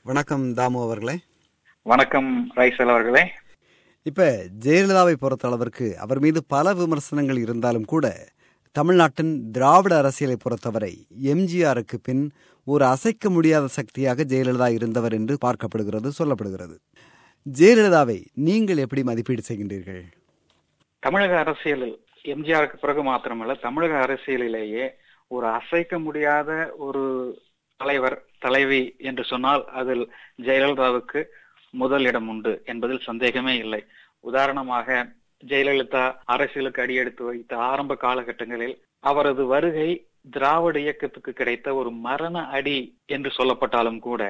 வணக்கம் தாமு அவர்களே வணக்கம் ரைசல் அவர்களே இப்ப ஜெயலலிதாவை பொறுத்த அளவிற்கு அவர் மீது பல விமர்சனங்கள் இருந்தாலும் கூட தமிழ்நாட்டின் திராவிட அரசியலை பொறுத்தவரை எம்ஜிஆருக்கு பின் ஒரு அசைக்க முடியாத சக்தியாக ஜெயலலிதா இருந்தவர் என்று பார்க்கப்படுகிறது சொல்லப்படுகிறது ஜெயலலிதாவை நீங்கள் எப்படி மதிப்பீடு செய்கின்றீர்கள் தமிழக அரசியலில் எம்ஜிஆருக்கு பிறகு மாத்திரமல்ல தமிழக அரசியலிலேயே ஒரு அசைக்க முடியாத ஒரு தலைவர் தலைவி என்று சொன்னால் அதில் ஜெயலலிதாவுக்கு முதல் இடம் உண்டு என்பதில் சந்தேகமே இல்லை உதாரணமாக ஜெயலலிதா அரசியலுக்கு அடியெடுத்து வைத்த ஆரம்ப காலகட்டங்களில் அவரது வருகை திராவிட இயக்கத்துக்கு கிடைத்த ஒரு மரண அடி என்று சொல்லப்பட்டாலும் கூட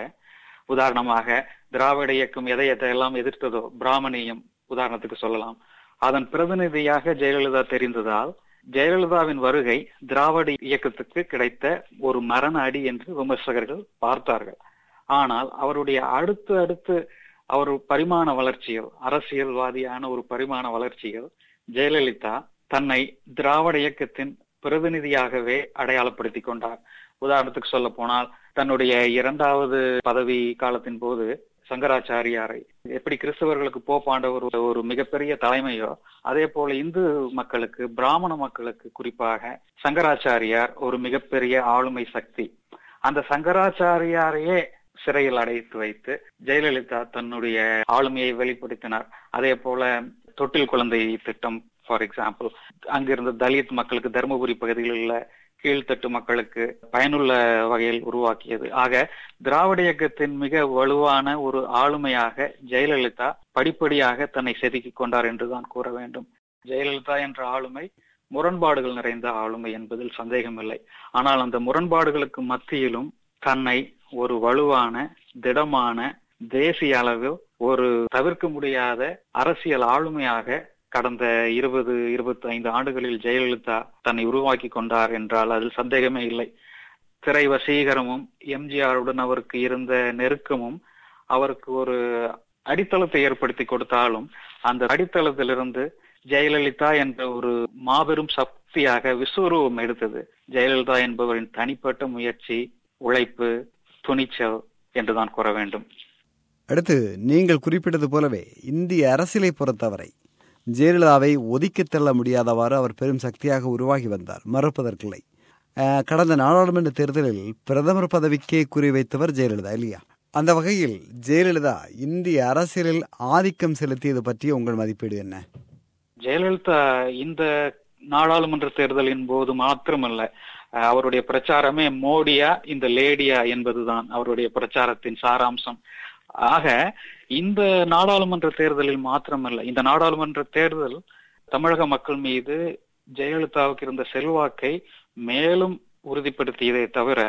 உதாரணமாக திராவிட இயக்கம் எதை எதையெல்லாம் எதிர்த்ததோ பிராமணியம் உதாரணத்துக்கு சொல்லலாம் அதன் பிரதிநிதியாக ஜெயலலிதா தெரிந்ததால் ஜெயலலிதாவின் வருகை திராவிட இயக்கத்துக்கு கிடைத்த ஒரு மரண அடி என்று விமர்சகர்கள் பார்த்தார்கள் ஆனால் அவருடைய அடுத்து அடுத்து அவர் பரிமாண வளர்ச்சியில் அரசியல்வாதியான ஒரு பரிமாண வளர்ச்சியில் ஜெயலலிதா தன்னை திராவிட இயக்கத்தின் பிரதிநிதியாகவே அடையாளப்படுத்தி கொண்டார் உதாரணத்துக்கு சொல்ல போனால் தன்னுடைய இரண்டாவது பதவி காலத்தின் போது சங்கராச்சாரியாரை எப்படி கிறிஸ்தவர்களுக்கு போப்பாண்ட ஒரு ஒரு மிகப்பெரிய தலைமையோ அதே போல இந்து மக்களுக்கு பிராமண மக்களுக்கு குறிப்பாக சங்கராச்சாரியார் ஒரு மிகப்பெரிய ஆளுமை சக்தி அந்த சங்கராச்சாரியாரையே சிறையில் அடைத்து வைத்து ஜெயலலிதா தன்னுடைய ஆளுமையை வெளிப்படுத்தினார் அதே போல தொட்டில் குழந்தை திட்டம் ஃபார் எக்ஸாம்பிள் அங்கிருந்த தலித் மக்களுக்கு தருமபுரி பகுதியில் உள்ள கீழ்த்தட்டு மக்களுக்கு பயனுள்ள வகையில் உருவாக்கியது ஆக திராவிட இயக்கத்தின் மிக வலுவான ஒரு ஆளுமையாக ஜெயலலிதா படிப்படியாக தன்னை செதுக்கிக் கொண்டார் என்றுதான் கூற வேண்டும் ஜெயலலிதா என்ற ஆளுமை முரண்பாடுகள் நிறைந்த ஆளுமை என்பதில் சந்தேகமில்லை ஆனால் அந்த முரண்பாடுகளுக்கு மத்தியிலும் தன்னை ஒரு வலுவான திடமான தேசிய அளவில் ஒரு தவிர்க்க முடியாத அரசியல் ஆளுமையாக கடந்த இருபது இருபத்தி ஐந்து ஆண்டுகளில் ஜெயலலிதா தன்னை உருவாக்கி கொண்டார் என்றால் அதில் சந்தேகமே இல்லை திரை வசீகரமும் எம்ஜிஆருடன் அவருக்கு இருந்த நெருக்கமும் அவருக்கு ஒரு அடித்தளத்தை ஏற்படுத்தி கொடுத்தாலும் அந்த அடித்தளத்திலிருந்து ஜெயலலிதா என்ற ஒரு மாபெரும் சக்தியாக விஸ்வரூபம் எடுத்தது ஜெயலலிதா என்பவரின் தனிப்பட்ட முயற்சி உழைப்பு துணிச்சல் என்றுதான் கூற வேண்டும் அடுத்து நீங்கள் குறிப்பிட்டது போலவே இந்திய அரசியலை பொறுத்தவரை ஜெயலலிதாவை ஒதுக்கித் தள்ள முடியாதவாறு அவர் பெரும் சக்தியாக உருவாகி வந்தார் மறுப்பதற்கில்லை கடந்த நாடாளுமன்ற தேர்தலில் பிரதமர் பதவிக்கே குறிவைத்தவர் ஜெயலலிதா இல்லையா அந்த வகையில் ஜெயலலிதா இந்திய அரசியலில் ஆதிக்கம் செலுத்தியது பற்றி உங்கள் மதிப்பீடு என்ன ஜெயலலிதா இந்த நாடாளுமன்ற தேர்தலின் போது மாத்திரமல்ல அவருடைய பிரச்சாரமே மோடியா இந்த லேடியா என்பதுதான் அவருடைய பிரச்சாரத்தின் சாராம்சம் ஆக இந்த நாடாளுமன்ற தேர்தலில் மாத்திரமல்ல இந்த நாடாளுமன்ற தேர்தல் தமிழக மக்கள் மீது ஜெயலலிதாவுக்கு இருந்த செல்வாக்கை மேலும் உறுதிப்படுத்தியதை தவிர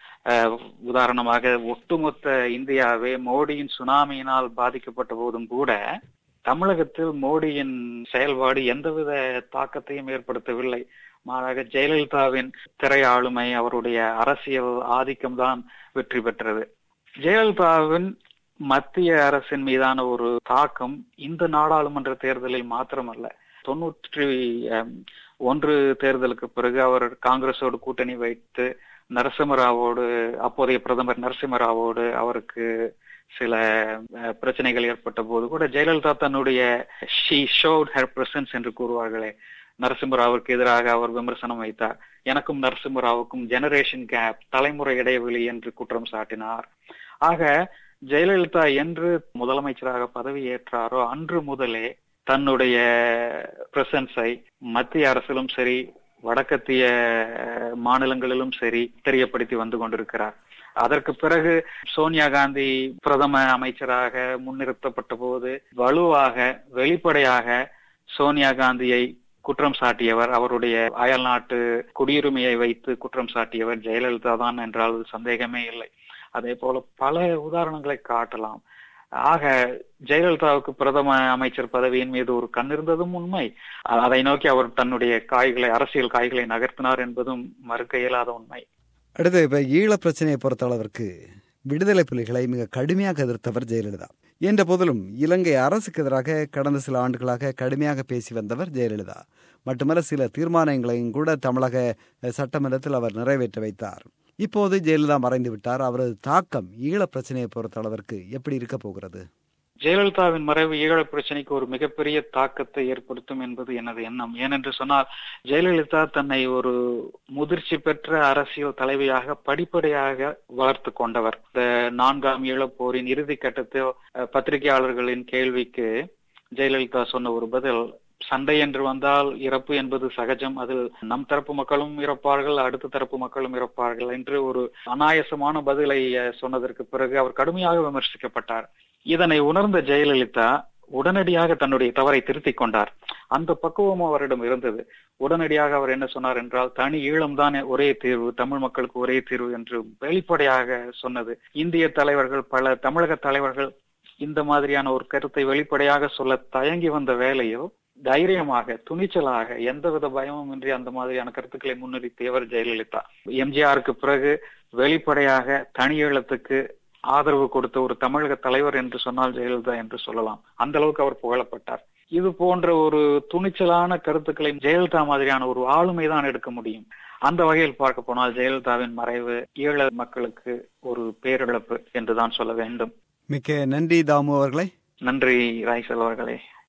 உதாரணமாக ஒட்டுமொத்த இந்தியாவே மோடியின் சுனாமியினால் பாதிக்கப்பட்ட போதும் கூட தமிழகத்தில் மோடியின் செயல்பாடு எந்தவித தாக்கத்தையும் ஏற்படுத்தவில்லை மாறாக ஜெயலலிதாவின் திரை ஆளுமை அவருடைய அரசியல் ஆதிக்கம் தான் வெற்றி பெற்றது ஜெயலலிதாவின் மத்திய அரசின் மீதான ஒரு தாக்கம் இந்த நாடாளுமன்ற தேர்தலில் மாத்திரமல்ல தொன்னூற்றி ஒன்று தேர்தலுக்கு பிறகு அவர் காங்கிரஸோடு கூட்டணி வைத்து நரசிம்மராவோடு அப்போதைய பிரதமர் நரசிம்மராவோடு அவருக்கு சில பிரச்சனைகள் ஏற்பட்ட போது கூட ஜெயலலிதா தன்னுடைய ஷி ஷோட் ஹர் பிரசன்ஸ் என்று கூறுவார்களே நரசிம்மராவுக்கு எதிராக அவர் விமர்சனம் வைத்தார் எனக்கும் நரசிம்மராவுக்கும் ஜெனரேஷன் கேப் தலைமுறை இடைவெளி என்று குற்றம் சாட்டினார் ஆக ஜெயலலிதா என்று முதலமைச்சராக பதவி ஏற்றாரோ அன்று முதலே தன்னுடைய பிரசன்ஸை மத்திய அரசிலும் சரி வடக்கத்திய மாநிலங்களிலும் சரி தெரியப்படுத்தி வந்து கொண்டிருக்கிறார் அதற்கு பிறகு சோனியா காந்தி பிரதம அமைச்சராக முன்னிறுத்தப்பட்ட போது வலுவாக வெளிப்படையாக சோனியா காந்தியை குற்றம் சாட்டியவர் அவருடைய அயல் நாட்டு குடியுரிமையை வைத்து குற்றம் சாட்டியவர் ஜெயலலிதா தான் என்றால் சந்தேகமே இல்லை அதே போல பல உதாரணங்களை காட்டலாம் ஆக ஜெயலலிதாவுக்கு பிரதம அமைச்சர் பதவியின் மீது ஒரு கண் இருந்ததும் உண்மை அதை நோக்கி அவர் தன்னுடைய காய்களை அரசியல் காய்களை நகர்த்தினார் என்பதும் மறுக்க இயலாத உண்மை அடுத்து இப்ப ஈழ பிரச்சனையை பொறுத்த அளவிற்கு விடுதலை புலிகளை மிக கடுமையாக எதிர்த்தவர் ஜெயலலிதா என்ற போதிலும் இலங்கை அரசுக்கு எதிராக கடந்த சில ஆண்டுகளாக கடுமையாக பேசி வந்தவர் ஜெயலலிதா மட்டுமல்ல சில தீர்மானங்களையும் கூட தமிழக சட்டமன்றத்தில் அவர் நிறைவேற்றி வைத்தார் இப்போது ஜெயலலிதா மறைந்து விட்டார் அவரது தாக்கம் ஈழ பிரச்சனையை பொறுத்த அளவிற்கு எப்படி இருக்க போகிறது ஜெயலலிதாவின் மறைவு ஈழ பிரச்சனைக்கு ஒரு மிகப்பெரிய தாக்கத்தை ஏற்படுத்தும் என்பது எனது எண்ணம் ஏனென்று சொன்னால் ஜெயலலிதா தன்னை ஒரு முதிர்ச்சி பெற்ற அரசியல் தலைவியாக படிப்படியாக வளர்த்து கொண்டவர் இந்த நான்காம் ஈழப்போரின் இறுதி கட்டத்தில் பத்திரிகையாளர்களின் கேள்விக்கு ஜெயலலிதா சொன்ன ஒரு பதில் சண்டை என்று வந்தால் இறப்பு என்பது சகஜம் அதில் நம் தரப்பு மக்களும் இறப்பார்கள் அடுத்த தரப்பு மக்களும் இறப்பார்கள் என்று ஒரு அனாயசமான பதிலை சொன்னதற்கு பிறகு அவர் கடுமையாக விமர்சிக்கப்பட்டார் இதனை உணர்ந்த ஜெயலலிதா உடனடியாக தன்னுடைய தவறை திருத்திக் கொண்டார் அந்த பக்குவம் அவரிடம் இருந்தது உடனடியாக அவர் என்ன சொன்னார் என்றால் தனி ஈழம்தான் ஒரே தீர்வு தமிழ் மக்களுக்கு ஒரே தீர்வு என்று வெளிப்படையாக சொன்னது இந்திய தலைவர்கள் பல தமிழக தலைவர்கள் இந்த மாதிரியான ஒரு கருத்தை வெளிப்படையாக சொல்ல தயங்கி வந்த வேலையோ தைரியமாக துணிச்சலாக எந்தவித பயமும் இன்றி அந்த மாதிரியான கருத்துக்களை முன்னிறுத்தியவர் ஜெயலலிதா எம்ஜிஆருக்கு பிறகு வெளிப்படையாக தனி ஈழத்துக்கு ஆதரவு கொடுத்த ஒரு தமிழக தலைவர் என்று சொன்னால் ஜெயலலிதா என்று சொல்லலாம் அந்த அளவுக்கு அவர் புகழப்பட்டார் இது போன்ற ஒரு துணிச்சலான கருத்துக்களை ஜெயலலிதா மாதிரியான ஒரு ஆளுமை தான் எடுக்க முடியும் அந்த வகையில் பார்க்க போனால் ஜெயலலிதாவின் மறைவு ஈழ மக்களுக்கு ஒரு பேரிழப்பு என்றுதான் சொல்ல வேண்டும் மிக்க நன்றி தாமு அவர்களே நன்றி ராய்சல் அவர்களே